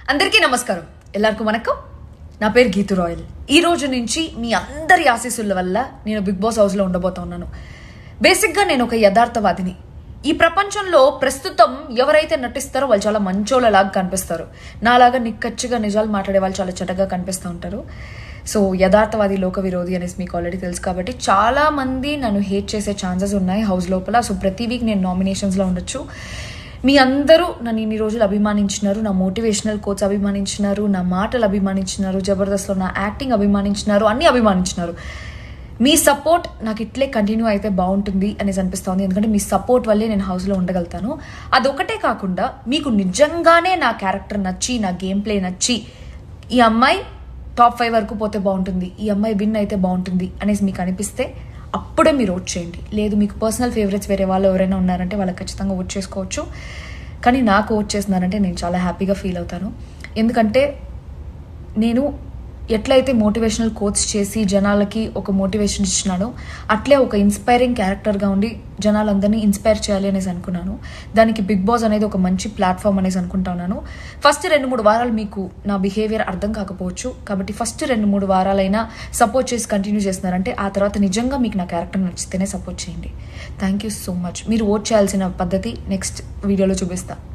అందరికీ నమస్కారం ಎಲ್ಲರಿಗೂ వణకం నా పేరు గీతు రాయల్ ఈ రోజు నుంచి మీ అందరి ఆశీస్సుల వల్ల నేను బిగ్ బాస్ హౌస్లో ఉండబోతా ఉన్నాను బేసిక్గా నేను ఒక యథార్థవాదిని ఈ ప్రపంచంలో ప్రస్తుతం ఎవరైతే నటిస్తారో వాళ్ళు చాలా మంచోళ్ళలాగా కనిపిస్తారు నాలాగా నిక్కచ్చిగా నిజాలు మాట్లాడే వాళ్ళు చాలా చెడ్డగా కనిపిస్తూ ఉంటారు సో యథార్థవాది లోక విరోధి అనేసి మీకు ఆల్రెడీ తెలుసు కాబట్టి చాలా మంది నన్ను హేట్ చేసే ఛాన్సెస్ ఉన్నాయి హౌస్ లోపల సో ప్రతి వీక్ నేను నామినేషన్స్లో ఉండొచ్చు మీ అందరూ నన్ను ఇన్ని రోజులు అభిమానించినారు నా మోటివేషనల్ కోచ్ అభిమానించినారు నా మాటలు అభిమానించినారు జబర్దస్త్లో నా యాక్టింగ్ అభిమానించినారు అన్నీ అభిమానించినారు మీ సపోర్ట్ నాకు ఇట్లే కంటిన్యూ అయితే బాగుంటుంది అనేసి అనిపిస్తుంది ఎందుకంటే మీ సపోర్ట్ వల్లే నేను హౌస్లో ఉండగలుగుతాను అదొకటే కాకుండా మీకు నిజంగానే నా క్యారెక్టర్ నచ్చి నా గేమ్ ప్లే నచ్చి ఈ అమ్మాయి టాప్ ఫైవ్ వరకు పోతే బాగుంటుంది ఈ అమ్మాయి విన్ అయితే బాగుంటుంది అనేసి మీకు అనిపిస్తే అప్పుడే మీరు ఓట్ చేయండి లేదు మీకు పర్సనల్ ఫేవరెట్స్ వేరే వాళ్ళు ఎవరైనా ఉన్నారంటే వాళ్ళకి ఖచ్చితంగా ఓట్ చేసుకోవచ్చు కానీ నాకు ఓట్ చేస్తున్నారంటే నేను చాలా హ్యాపీగా ఫీల్ అవుతాను ఎందుకంటే నేను ఎట్లయితే మోటివేషనల్ కోచ్ చేసి జనాలకి ఒక మోటివేషన్ ఇచ్చినానో అట్లే ఒక ఇన్స్పైరింగ్ క్యారెక్టర్గా ఉండి జనాలందరినీ ఇన్స్పైర్ చేయాలి అనేసి అనుకున్నాను దానికి బిగ్ బాస్ అనేది ఒక మంచి ప్లాట్ఫామ్ అనేసి అనుకుంటా ఉన్నాను ఫస్ట్ రెండు మూడు వారాలు మీకు నా బిహేవియర్ అర్థం కాకపోవచ్చు కాబట్టి ఫస్ట్ రెండు మూడు వారాలైనా సపోర్ట్ చేసి కంటిన్యూ చేస్తున్నారంటే ఆ తర్వాత నిజంగా మీకు నా క్యారెక్టర్ నచ్చితేనే సపోర్ట్ చేయండి థ్యాంక్ యూ సో మచ్ మీరు ఓట్ చేయాల్సిన పద్ధతి నెక్స్ట్ వీడియోలో చూపిస్తాను